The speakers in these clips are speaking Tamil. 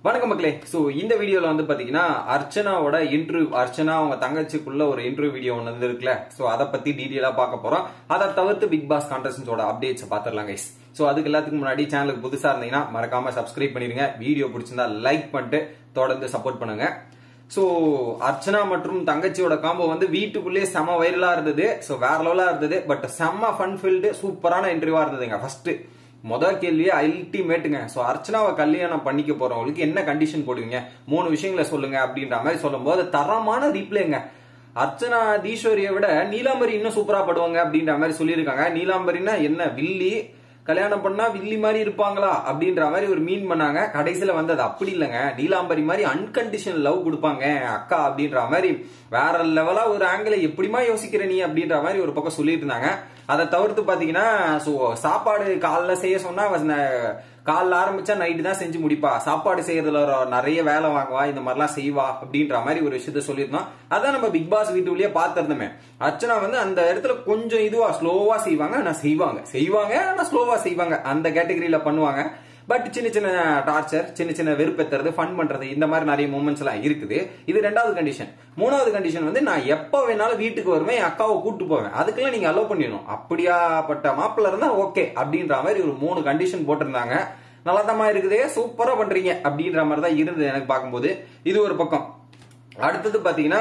வணக்கம் மக்களே சோ இந்த வீடியோல வந்து பாத்தீங்கன்னா அர்ச்சனாவோட இன்டர்வியூ அர்ச்சனா அவங்க தங்கச்சிக்குள்ள ஒரு இன்டர்வியூ வீடியோ ஒன்று வந்து இருக்குல்ல சோ அதை பத்தி டீடைலா பார்க்க போறோம் அதை தவிர்த்து பிக் பாஸ் கான்டெஸ்டன்ஸோட அப்டேட்ஸ் பாத்துடலாம் கைஸ் சோ அதுக்கு எல்லாத்துக்கும் முன்னாடி சேனலுக்கு புதுசா இருந்தீங்கன்னா மறக்காம சப்ஸ்கிரைப் பண்ணிருங்க வீடியோ பிடிச்சிருந்தா லைக் பண்ணிட்டு தொடர்ந்து சப்போர்ட் பண்ணுங்க சோ அர்ச்சனா மற்றும் தங்கச்சியோட காம்போ வந்து வீட்டுக்குள்ளேயே செம வைரலா இருந்தது சோ வேற லெவலா இருந்தது பட் செம்ம ஃபன் ஃபீல்டு சூப்பரான இன்டர்வியூவா இருந்ததுங்க ஃபர்ஸ்ட் முதல் கேள்வியே அல்டிமேட்டுங்க ஸோ அர்ச்சனாவை கல்யாணம் பண்ணிக்க போறவங்களுக்கு என்ன கண்டிஷன் போடுவீங்க மூணு விஷயங்களை சொல்லுங்க அப்படின்ற மாதிரி சொல்லும்போது தரமான ரீப்ளேங்க அர்ச்சனா தீஸ்வரியை விட நீலாம்பரி இன்னும் சூப்பரா படுவாங்க அப்படின்ற மாதிரி சொல்லியிருக்காங்க நீலாம்பரினா என்ன வில்லி கல்யாணம் பண்ணா வில்லி மாதிரி இருப்பாங்களா அப்படின்ற மாதிரி ஒரு மீன் பண்ணாங்க கடைசியில வந்து அது அப்படி இல்லைங்க நீலாம்பரி மாதிரி அன்கண்டிஷன் லவ் கொடுப்பாங்க அக்கா அப்படின்ற மாதிரி வேற லெவலா ஒரு ஆங்கிளை எப்படிமா யோசிக்கிற நீ அப்படின்ற மாதிரி ஒரு பக்கம் சொல்லிட்டு இருந்தாங்க அதை தவிர்த்து பாத்தீங்கன்னா ஸோ சாப்பாடு காலைல செய்ய சொன்னா அவ ந- காலைல ஆரம்பிச்சா நைட்டு தான் செஞ்சு முடிப்பா சாப்பாடு செய்யறதுல ஒரு நிறைய வேலை வாங்குவா இந்த மாதிரிலாம் செய்வா அப்படின்ற மாதிரி ஒரு விஷயத்த சொல்லியிருந்தோம் அதான் நம்ம பிக் பாஸ் வீட்டுக்குள்ளேயே பார்த்திருந்தோமே அர்ச்சனா வந்து அந்த இடத்துல கொஞ்சம் இதுவா ஸ்லோவா செய்வாங்க ஆனா செய்வாங்க செய்வாங்க ஆனா ஸ்லோவா செய்வாங்க அந்த கேட்டகரியில பண்ணுவாங்க பட் சின்ன சின்ன டார்ச்சர் சின்ன சின்ன வெறுப்பேத்துறது ஃபன் பண்றது இந்த மாதிரி நிறைய மூமெண்ட்ஸ் எல்லாம் இருக்குது இது ரெண்டாவது கண்டிஷன் மூணாவது கண்டிஷன் வந்து நான் எப்ப வேணாலும் வீட்டுக்கு வருவேன் என் அக்காவை கூட்டு போவேன் அதுக்கெல்லாம் நீங்க அலோவ் பண்ணிடணும் அப்படியாப்பட்ட மாப்பிள்ள இருந்தா ஓகே அப்படின்ற மாதிரி ஒரு மூணு கண்டிஷன் போட்டிருந்தாங்க நல்லதமா இருக்குதே சூப்பரா பண்றீங்க அப்படின்ற மாதிரி தான் இருந்தது எனக்கு பார்க்கும்போது இது ஒரு பக்கம் அடுத்தது பாத்தீங்கன்னா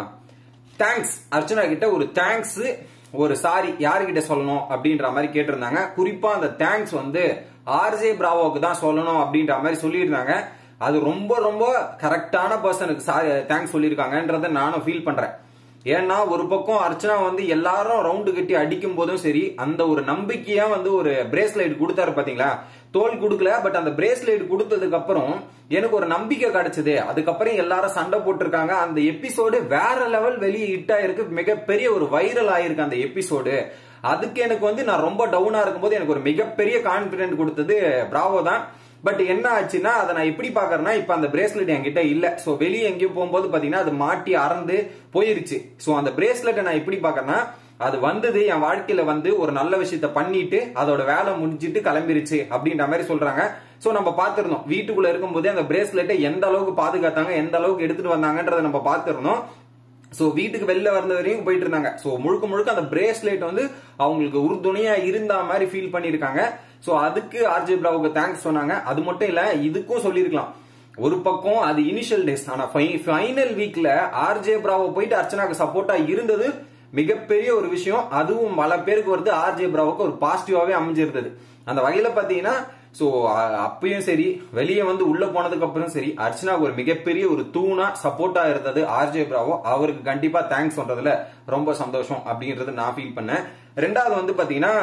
தேங்க்ஸ் அர்ச்சனா கிட்ட ஒரு தேங்க்ஸ் ஒரு சாரி யாருகிட்ட சொல்லணும் அப்படின்ற மாதிரி கேட்டிருந்தாங்க குறிப்பா அந்த தேங்க்ஸ் வந்து ஆர்ஜே பிராவோக்கு தான் சொல்லணும் அப்படின்ற மாதிரி சொல்லியிருந்தாங்க அது ரொம்ப ரொம்ப கரெக்டான பர்சனுக்கு சாரி தேங்க்ஸ் சொல்லியிருக்காங்கன்றத நானும் ஃபீல் பண்றேன் ஏன்னா ஒரு பக்கம் அர்ச்சனா வந்து எல்லாரும் ரவுண்டு கட்டி அடிக்கும் போதும் சரி அந்த ஒரு நம்பிக்கையா வந்து ஒரு பிரேஸ்லைட் கொடுத்தாரு பாத்தீங்களா தோல் கொடுக்கல பட் அந்த பிரேஸ்லைட் கொடுத்ததுக்கு அப்புறம் எனக்கு ஒரு நம்பிக்கை கிடைச்சது அதுக்கப்புறம் எல்லாரும் சண்டை போட்டிருக்காங்க அந்த எபிசோடு வேற லெவல் வெளியே ஹிட் ஆயிருக்கு மிகப்பெரிய ஒரு வைரல் ஆயிருக்கு அந்த எபிசோடு அதுக்கு எனக்கு வந்து நான் ரொம்ப டவுனா இருக்கும்போது எனக்கு ஒரு மிகப்பெரிய கான்பிடென்ட் கொடுத்தது பிராவோ தான் பட் என்ன ஆச்சுன்னா அதை நான் எப்படி பாக்குறேன்னா இப்ப அந்த பிரேஸ்லெட் என்கிட்ட இல்ல சோ வெளியே எங்கேயும் போகும்போது பாத்தீங்கன்னா அது மாட்டி அறந்து போயிருச்சு சோ அந்த பிரேஸ்லெட்டை நான் எப்படி பாக்குறேன்னா அது வந்தது என் வாழ்க்கையில வந்து ஒரு நல்ல விஷயத்த பண்ணிட்டு அதோட வேலை முடிஞ்சிட்டு கிளம்பிருச்சு அப்படின்ற மாதிரி சொல்றாங்க சோ நம்ம பார்த்திருந்தோம் வீட்டுக்குள்ள இருக்கும்போதே அந்த பிரேஸ்லெட்டை எந்த அளவுக்கு பாதுகாத்தாங்க எந்த அளவுக்கு எடுத்துட்டு வந்தாங்கன்றத நம்ம பார்த்திருந்தோம் சோ வீட்டுக்கு வெளில வந்த வரையும் போயிட்டு இருந்தாங்க சோ முழுக்க முழுக்க அந்த பிரேஸ்லெட் வந்து அவங்களுக்கு உறுதுணையா இருந்த மாதிரி ஃபீல் பண்ணிருக்காங்க சோ அதுக்கு ஆர்ஜே பிராவுக்கு தேங்க்ஸ் சொன்னாங்க அது மட்டும் இல்ல இதுக்கும் சொல்லியிருக்கலாம் ஒரு பக்கம் அது இனிஷியல் டேஸ் ஆனா ஃபைனல் வீக்ல ஆர்ஜே பிராவோ போயிட்டு அர்ச்சனாக்கு சப்போர்ட்டா இருந்தது மிகப்பெரிய ஒரு விஷயம் அதுவும் பல பேருக்கு வருது ஆர்ஜே பிராவுக்கு ஒரு பாசிட்டிவாவே அமைஞ்சிருந்தது அந்த வகையில பாத்தீங்கன்னா சோ அப்பயும் சரி வெளியே வந்து உள்ள போனதுக்கு அப்புறம் சரி அர்ச்சனாவுக்கு ஒரு மிகப்பெரிய ஒரு தூணா சப்போர்ட்டா இருந்தது ஆர்ஜே பிராவோ அவருக்கு கண்டிப்பா தேங்க்ஸ் சொல்றதுல ரொம்ப சந்தோஷம் அப்படின்றது நான் ஃபீல் பண்ணேன் ரெண்டாவது வந்து பாத்தீங்கன்னா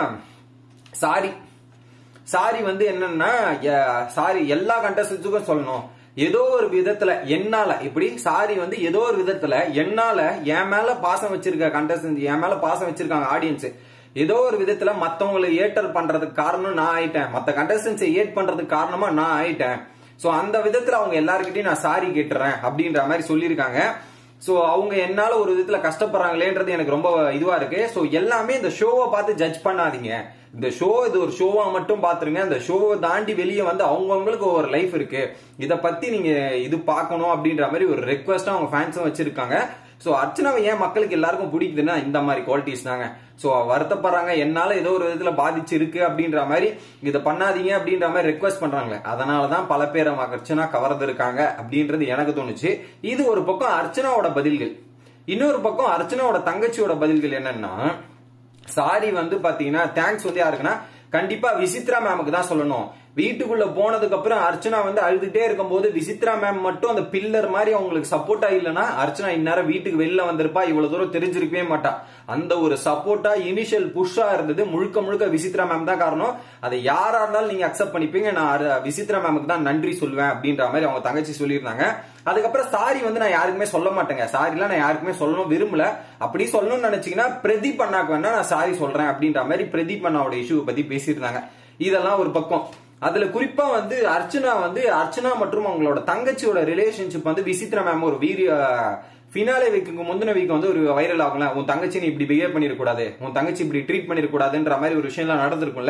சாரி சாரி வந்து என்னன்னா சாரி எல்லா கண்டஸ்டன்ஸுக்கும் சொல்லணும் ஏதோ ஒரு விதத்துல என்னால இப்படி சாரி வந்து ஏதோ ஒரு விதத்துல என்னால என் மேல பாசம் வச்சிருக்க கண்டஸ்டன்ஸ் என் மேல பாசம் வச்சிருக்காங்க ஆடியன்ஸ் ஏதோ ஒரு விதத்துல மத்தவங்களை ஏட்டர் பண்றதுக்கு காரணம் நான் ஆயிட்டேன் மத்த கண்டஸ்டன்ஸை ஏட் பண்றதுக்கு காரணமா நான் ஆயிட்டேன் சோ அந்த விதத்துல அவங்க எல்லாருக்கிட்டையும் நான் சாரி கேட்டுறேன் அப்படின்ற மாதிரி சொல்லியிருக்காங்க சோ அவங்க என்னால ஒரு விதத்துல கஷ்டப்படுறாங்களேன்றது எனக்கு ரொம்ப இதுவா இருக்கு சோ எல்லாமே இந்த ஷோவை பார்த்து ஜட்ஜ் பண்ணாதீங்க இந்த ஷோ இது ஒரு ஷோவா மட்டும் பாத்துருங்க இந்த ஷோவை தாண்டி வெளியே வந்து அவங்கவுங்களுக்கு ஒரு லைஃப் இருக்கு இத பத்தி நீங்க இது பார்க்கணும் அப்படின்ற மாதிரி ஒரு ரெக்வஸ்டா அவங்க ஃபேன்ஸும் வச்சிருக்காங்க சோ அர்ச்சனாவை ஏன் மக்களுக்கு எல்லாருக்கும் பிடிக்குதுன்னா இந்த மாதிரி குவாலிட்டிஸ் தாங்க சோ வருத்தப்படுறாங்க என்னால ஏதோ ஒரு விதத்துல பாதிச்சு இருக்கு அப்படின்ற மாதிரி இதை பண்ணாதீங்க அப்படின்ற மாதிரி ரெக்வஸ்ட் பண்றாங்களே அதனாலதான் பல பேர் அவங்க அர்ச்சனா கவர்ந்து இருக்காங்க அப்படின்றது எனக்கு தோணுச்சு இது ஒரு பக்கம் அர்ச்சனாவோட பதில்கள் இன்னொரு பக்கம் அர்ச்சனாவோட தங்கச்சியோட பதில்கள் என்னன்னா சாரி வந்து பாத்தீங்கன்னா தேங்க்ஸ் வந்து யாருக்குன்னா கண்டிப்பா விசித்ரா மேமுக்கு தான் சொல்லணும் வீட்டுக்குள்ள போனதுக்கு அப்புறம் அர்ச்சனா வந்து அழுதுட்டே இருக்கும்போது விசித்ரா மேம் மட்டும் அந்த பில்லர் மாதிரி அவங்களுக்கு சப்போர்ட்டா இல்லைன்னா அர்ச்சனா இந்நேரம் வீட்டுக்கு வெளில வந்திருப்பா இவ்வளவு தூரம் தெரிஞ்சிருக்கவே மாட்டா அந்த ஒரு சப்போர்ட்டா இனிஷியல் புஷ்ஷா இருந்தது முழுக்க முழுக்க விசித்ரா மேம் தான் காரணம் அதை யாரா இருந்தாலும் நீங்க அக்செப்ட் பண்ணிப்பீங்க நான் அது விசித்ரா மேமுக்கு தான் நன்றி சொல்வேன் அப்படின்ற மாதிரி அவங்க தங்கச்சி சொல்லியிருந்தாங்க அதுக்கப்புறம் சாரி வந்து நான் யாருக்குமே சொல்ல மாட்டேங்க சாரிலாம் நான் யாருக்குமே சொல்லணும் விரும்பல அப்படி சொல்லணும்னு நினைச்சீங்கன்னா பிரதீப் அண்ணாக்கு வேணா நான் சாரி சொல்றேன் அப்படின்ற மாதிரி பிரதீப் அண்ணாவோட இஷ்யூ பத்தி பேசியிருந்தாங்க இதெல்லாம் ஒரு பக்கம் அதுல குறிப்பா வந்து அர்ச்சனா வந்து அர்ச்சனா மற்றும் அவங்களோட தங்கச்சியோட ரிலேஷன்ஷிப் வந்து விசித்ரா மேம் ஒரு வீரிய ஃபினாலே வீக்கு முந்தின வீக் வந்து ஒரு வைரல் ஆகும்ல உன் தங்கச்சி நீ இப்படி பிஹேவ் பண்ணிடக்கூடாது உன் தங்கச்சி இப்படி ட்ரீட் பண்ணிடக்கூடாதுன்ற மாதிரி ஒரு விஷயம்லாம் நடந்திருக்கும்ல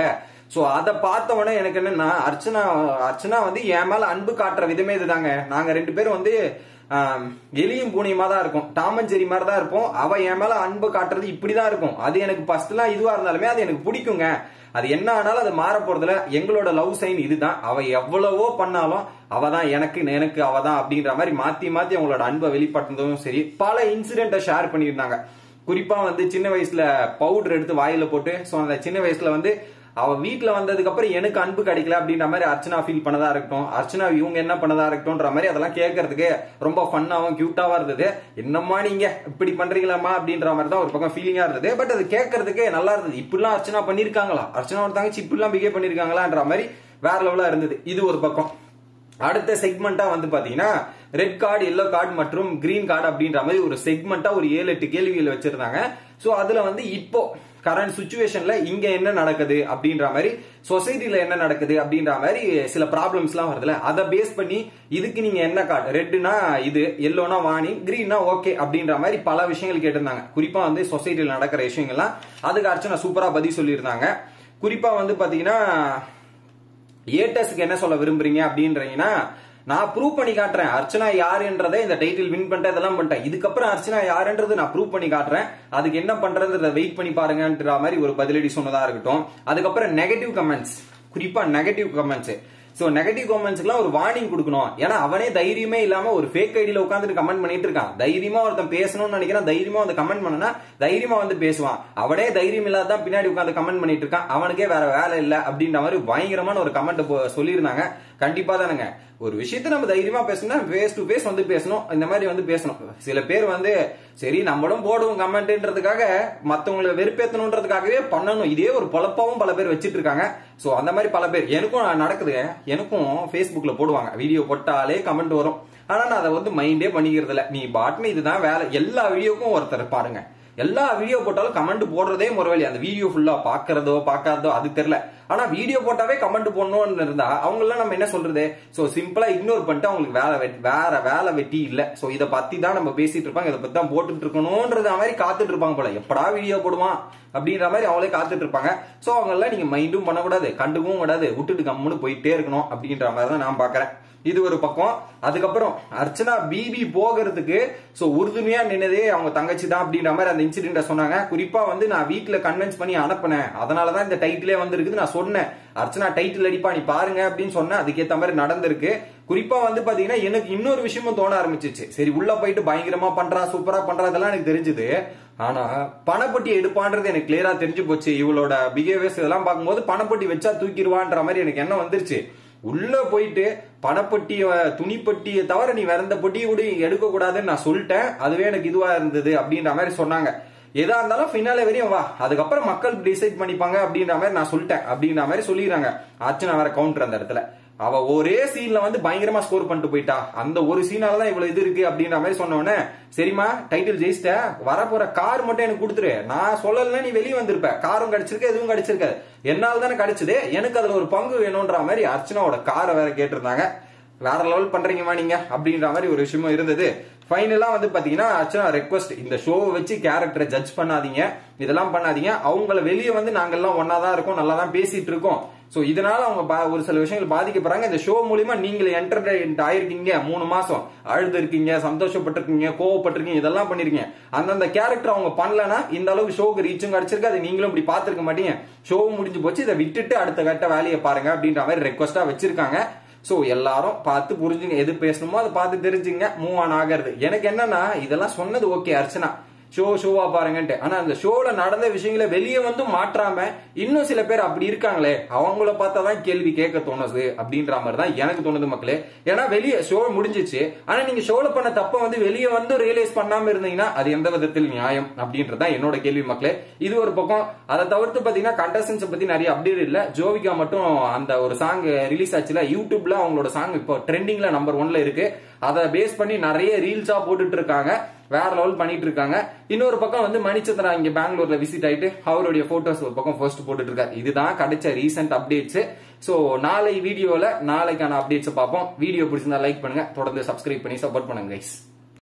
சோ அதை பார்த்த உடனே எனக்கு என்னன்னா அர்ச்சனா அர்ச்சனா வந்து என் மேல அன்பு காட்டுற விதமே இதுதாங்க நாங்க ரெண்டு பேரும் வந்து ஆம், எலியும் பூனியுமா தான் இருக்கும் டாமஞ்சேரி மாதிரி தான் இருப்போம் அவ என் மேல அன்பு காட்டுறது இப்படிதான் இருக்கும் அது எனக்கு ஃபர்ஸ்ட்லாம் இதுவா இருந்தாலுமே அது எனக்கு பிடிக்குங்க அது என்ன ஆனாலும் அது மாற போறதுல எங்களோட லவ் சைன் இதுதான் அவ எவ்வளவோ பண்ணாலும் அவ தான் எனக்கு எனக்கு அவ தான் அப்படின்ற மாதிரி மாத்தி மாத்தி அவங்களோட அன்பை வெளிப்படுத்துறதும் சரி பல இன்சிடென்ட்டை ஷேர் பண்ணியிருந்தாங்க குறிப்பா வந்து சின்ன வயசுல பவுடர் எடுத்து வாயில போட்டு சோ அந்த சின்ன வயசுல வந்து அவ வீட்டுல வந்ததுக்கு அப்புறம் எனக்கு அன்பு கிடைக்கல அப்படின்ற மாதிரி அர்ச்சனா ஃபீல் பண்ணதா இருக்கட்டும் அர்ச்சனா இவங்க என்ன பண்ணதா இருக்கட்டும்ன்ற மாதிரி அதெல்லாம் கேட்கறதுக்கு ரொம்ப ஃபன்னாவும் கியூட்டாவா இருந்தது என்னம்மா நீங்க இப்படி பண்றீங்களாமா அப்படின்ற மாதிரி தான் ஒரு பக்கம் ஃபீலிங்கா இருந்தது பட் அது கேட்கறதுக்கு நல்லா இருந்தது இப்படிலாம் அர்ச்சனா பண்ணிருக்காங்களா அர்ச்சனாவோட தங்கச்சி இப்படிலாம் பிஹேவ் பண்ணிருக்காங்களான்ற மாதிரி வேற லெவலா இருந்தது இது ஒரு பக்கம் அடுத்த செக்மெண்டா வந்து பாத்தீங்கன்னா ரெட் கார்டு எல்லோ கார்டு மற்றும் கிரீன் கார்டு அப்படின்ற மாதிரி ஒரு செக்மெண்டா ஒரு ஏழு எட்டு கேள்விகள் வச்சிருந்தாங்க சோ அதுல வந்து இப்போ கரண்ட் சுச்சுவேஷன்ல இங்க என்ன நடக்குது அப்படின்ற மாதிரி சொசைட்டில என்ன நடக்குது அப்படின்ற மாதிரி சில ப்ராப்ளம்ஸ் எல்லாம் வருதுல அதை பேஸ் பண்ணி இதுக்கு நீங்க என்ன கார்டு ரெட்னா இது எல்லோனா வாணி கிரீன்னா ஓகே அப்படின்ற மாதிரி பல விஷயங்கள் கேட்டிருந்தாங்க குறிப்பா வந்து சொசைட்டில நடக்கிற விஷயங்கள்லாம் அதுக்கு அர்ச்சனா சூப்பரா பதில் சொல்லியிருந்தாங்க குறிப்பா வந்து பாத்தீங்கன்னா ஏட்டஸ்க்கு என்ன சொல்ல விரும்புறீங்க அப்படின்றீங்கன்னா நான் ப்ரூவ் பண்ணி காட்டுறேன் அர்ச்சனா யாருன்றதை இந்த டைட்டில் வின் பண்ணிட்டேன் இதெல்லாம் பண்ணிட்டேன் இதுக்கப்புறம் அர்ச்சனா யாருன்றது நான் ப்ரூவ் பண்ணி காட்டுறேன் அதுக்கு என்ன பண்றதுன்றத வெயிட் பண்ணி பாருங்கன்ற மாதிரி ஒரு பதிலடி சொன்னதா இருக்கட்டும் அதுக்கப்புறம் நெகட்டிவ் கமெண்ட்ஸ் குறிப்பா நெகட்டிவ் கமெண்ட்ஸ் சோ நெகட்டிவ் கமெண்ட்ஸ்க்குலாம் ஒரு வார்னிங் கொடுக்கணும் ஏன்னா அவனே தைரியமே இல்லாம ஒரு ஃபேக் ஐடியில உட்காந்துட்டு கமெண்ட் பண்ணிட்டு இருக்கான் தைரியமா ஒருத்தன் பேசணும்னு நினைக்கிறான் தைரியமா வந்து கமெண்ட் பண்ணனா தைரியமா வந்து பேசுவான் அவனே தைரியம் இல்லாதான் பின்னாடி உட்காந்து கமெண்ட் பண்ணிட்டு இருக்கான் அவனுக்கே வேற வேலை இல்ல அப்படின்ற மாதிரி பயங்கரமான ஒரு கமெண்ட் சொல்லியிருந்தாங்க கண்டிப்பா தானுங்க ஒரு விஷயத்த நம்ம தைரியமா பேசணும்னா ஃபேஸ் டு ஃபேஸ் வந்து பேசணும் இந்த மாதிரி வந்து பேசணும் சில பேர் வந்து சரி நம்மளும் போடுவோம் கமெண்ட்ன்றதுக்காக மத்தவங்களை வெறுப்பேத்தணுன்றதுக்காகவே பண்ணணும் இதே ஒரு பொழப்பாவும் பல பேர் வச்சிட்டு இருக்காங்க சோ அந்த மாதிரி பல பேர் எனக்கும் நடக்குது எனக்கும் Facebookல போடுவாங்க வீடியோ போட்டாலே கமெண்ட் வரும் ஆனா நான் அதை வந்து மைண்டே பண்ணிக்கிறது இல்ல நீ பாட்டுன்னு இதுதான் வேலை எல்லா வீடியோக்கும் ஒருத்தர் பாருங்க எல்லா வீடியோ போட்டாலும் கமெண்ட் போடுறதே முறைவழி அந்த வீடியோ ஃபுல்லா பாக்குறதோ பார்க்காததோ அது தெரியல ஆனா வீடியோ போட்டாவே கமெண்ட் போடணும்னு இருந்தா அவங்க எல்லாம் நம்ம என்ன சொல்றது சோ சிம்பிளா இக்னோர் பண்ணிட்டு அவங்களுக்கு வேலை வெட்- வேற வேலை வெட்டி இல்ல சோ இத பத்தி தான் நம்ம பேசிட்டு இருப்பாங்க இதை பத்தி தான் போட்டுட்டு இருக்கணும்ன்றது மாதிரி காத்துட்டு இருப்பாங்க போல எப்படா வீடியோ போடுவான் அப்படின்ற மாதிரி அவங்களே காத்துட்டு இருப்பாங்க சோ அவங்க எல்லாம் நீங்க மைண்டும் பண்ணக்கூடாது கண்டுக்கவும் கூடாது விட்டுட்டு கம்முன்னு போயிட்டே இருக்கணும் அப்படின்ற மாதிரி தான் நான் பாக்குறேன் இது ஒரு பக்கம் அதுக்கப்புறம் அர்ச்சனா பிபி போகிறதுக்கு சோ உறுதுணையா நின்னதே அவங்க தங்கச்சி தான் அப்படின்ற மாதிரி அந்த இன்சிடென்ட சொன்னாங்க குறிப்பா வந்து நான் வீட்ல கன்வின்ஸ் பண்ணி அனுப்புனேன் அதனாலதான் இந்த டைட்டிலே வந்திருக்குது நான் சொன்னேன் அர்ச்சனா டைட்டில் அடிப்பா நீ பாருங்க அப்படின்னு சொன்னேன் அதுக்கேத்த மாதிரி நடந்திருக்கு குறிப்பா வந்து பாத்தீங்கன்னா எனக்கு இன்னொரு விஷயமும் தோண ஆரம்பிச்சிச்சு சரி உள்ள போயிட்டு பயங்கரமா பண்றா சூப்பரா பண்றா இதெல்லாம் எனக்கு தெரிஞ்சுது ஆனா பணப்பட்டி எடுப்பான்றது எனக்கு கிளியரா தெரிஞ்சு போச்சு இவளோட பிஹேவியர்ஸ் இதெல்லாம் பார்க்கும்போது பணப்பட்டி வச்சா தூக்கிடுவான்ற மாதிரி எனக்கு என்ன வந்துருச்சு உள்ள போயிட்டு பணப்பட்டிய துணிப்பட்டியை தவிர நீ வேற எந்த பொட்டியை கூட எடுக்க கூடாதுன்னு நான் சொல்லிட்டேன் அதுவே எனக்கு இதுவா இருந்தது அப்படின்ற மாதிரி சொன்னாங்க எதா இருந்தாலும் ஃபினாலே வரையும் வா அதுக்கப்புறம் மக்கள் டிசைட் பண்ணிப்பாங்க அப்படின்ற மாதிரி நான் சொல்லிட்டேன் அப்படின்ற மாதிரி சொல்லிடுறாங்க அர்ச்சனா வேற கவுண்டர் அந்த இடத்துல அவ ஒரே சீன்ல வந்து பயங்கரமா ஸ்கோர் பண்ணிட்டு போயிட்டா அந்த ஒரு சீனால தான் இவ்வளவு இது இருக்கு அப்படின்ற மாதிரி சொன்ன உடனே சரிம்மா டைட்டில் ஜெயிச்சிட்ட வரப்போற கார் மட்டும் எனக்கு கொடுத்துரு நான் சொல்லலைன்னா நீ வெளியே வந்திருப்ப காரும் கிடைச்சிருக்க எதுவும் கிடைச்சிருக்காது என்னால தானே கிடைச்சது எனக்கு அதுல ஒரு பங்கு வேணும்ன்ற மாதிரி அர்ச்சனாவோட காரை வேற கேட்டிருந்தாங்க வேற லெவல் பண்றீங்கம்மா நீங்க அப்படின்ற மாதிரி ஒரு விஷயமும் இருந்தது ஃபைனலா வந்து பாத்தீங்கன்னா அர்ச்சனா ரெக்வஸ்ட் இந்த ஷோவை வச்சு கேரக்டரை ஜட்ஜ் பண்ணாதீங்க இதெல்லாம் பண்ணாதீங்க அவங்கள வெளியே வந்து நாங்கெல்லாம் ஒன்னா தான் இருக்கோம் நல்லா தான் பேசிட்டு இருக்கோம் சோ இதனால அவங்க பா- ஒரு சில விஷயங்கள் பாதிக்கப்படுறாங்க இந்த ஷோ மூலியமா நீங்க என்டர்டைன்ட் ஆயிருக்கீங்க மூணு மாசம் அழுது இருக்கீங்க சந்தோஷப்பட்டிருக்கீங்க கோவப்பட்டிருக்கீங்க இதெல்லாம் பண்ணிருக்கீங்க அந்தந்த கேரக்டர் அவங்க பண்ணலனா இந்த அளவுக்கு ஷோக்கு ரீச்சும் கிடைச்சிருக்கு அது நீங்களும் இப்படி பாத்துருக்க மாட்டீங்க ஷோ முடிஞ்சு போச்சு இதை விட்டுட்டு அடுத்த கட்ட வேலையை பாருங்க அப்படின்ற மாதிரி ரெக்வஸ்டா வச்சிருக்காங்க சோ எல்லாரும் பார்த்து புரிஞ்சுங்க எது பேசணுமோ அதை பார்த்து தெரிஞ்சுங்க மூவ் ஆன் ஆகிறது எனக்கு என்னன்னா இதெல்லாம் சொன்னது ஓகே அர்ச்சனா ஷோ ஷோவா பாருங்கன்ட்டு ஆனா அந்த ஷோல நடந்த விஷயங்களை வெளியே வந்து மாற்றாம இன்னும் சில பேர் அப்படி இருக்காங்களே அவங்கள பார்த்தா தான் கேள்வி கேட்க தோணுது அப்படின்ற மாதிரி தான் எனக்கு தோணுது மக்களே ஏன்னா வெளியே ஷோ முடிஞ்சிச்சு ஆனா நீங்க ஷோல பண்ண தப்ப வந்து வெளியே வந்து ரியலைஸ் பண்ணாம இருந்தீங்கன்னா அது எந்த விதத்தில் நியாயம் அப்படின்றதான் என்னோட கேள்வி மக்களே இது ஒரு பக்கம் அதை தவிர்த்து பாத்தீங்கன்னா கண்டஸ்டன்ஸ் பத்தி நிறைய அப்டேட் இல்ல ஜோவிகா மட்டும் அந்த ஒரு சாங் ரிலீஸ் ஆச்சுல யூடியூப்ல அவங்களோட சாங் இப்போ ட்ரெண்டிங்ல நம்பர் ஒன்ல இருக்கு அதை பேஸ் பண்ணி நிறைய ரீல்ஸா போட்டுட்டு இருக்காங்க வேற லெவல் பண்ணிட்டு இருக்காங்க இன்னொரு பக்கம் வந்து மணிச்சந்திரா இங்க பெங்களூர்ல விசிட் ஆயிட்டு அவருடைய போட்டோஸ் ஒரு பக்கம் ஃபர்ஸ்ட் போட்டுட்டு இருக்காரு இதுதான் கிடைச்ச ரீசெண்ட் அப்டேட்ஸ் சோ நாளை வீடியோல நாளைக்கான அப்டேட்ஸ் பார்ப்போம் வீடியோ பிடிச்சிருந்தா லைக் பண்ணுங்க தொடர்ந்து சப்ஸ்கிரைப் பண்ணி சப்போர்ட் பண்ணுங்க guys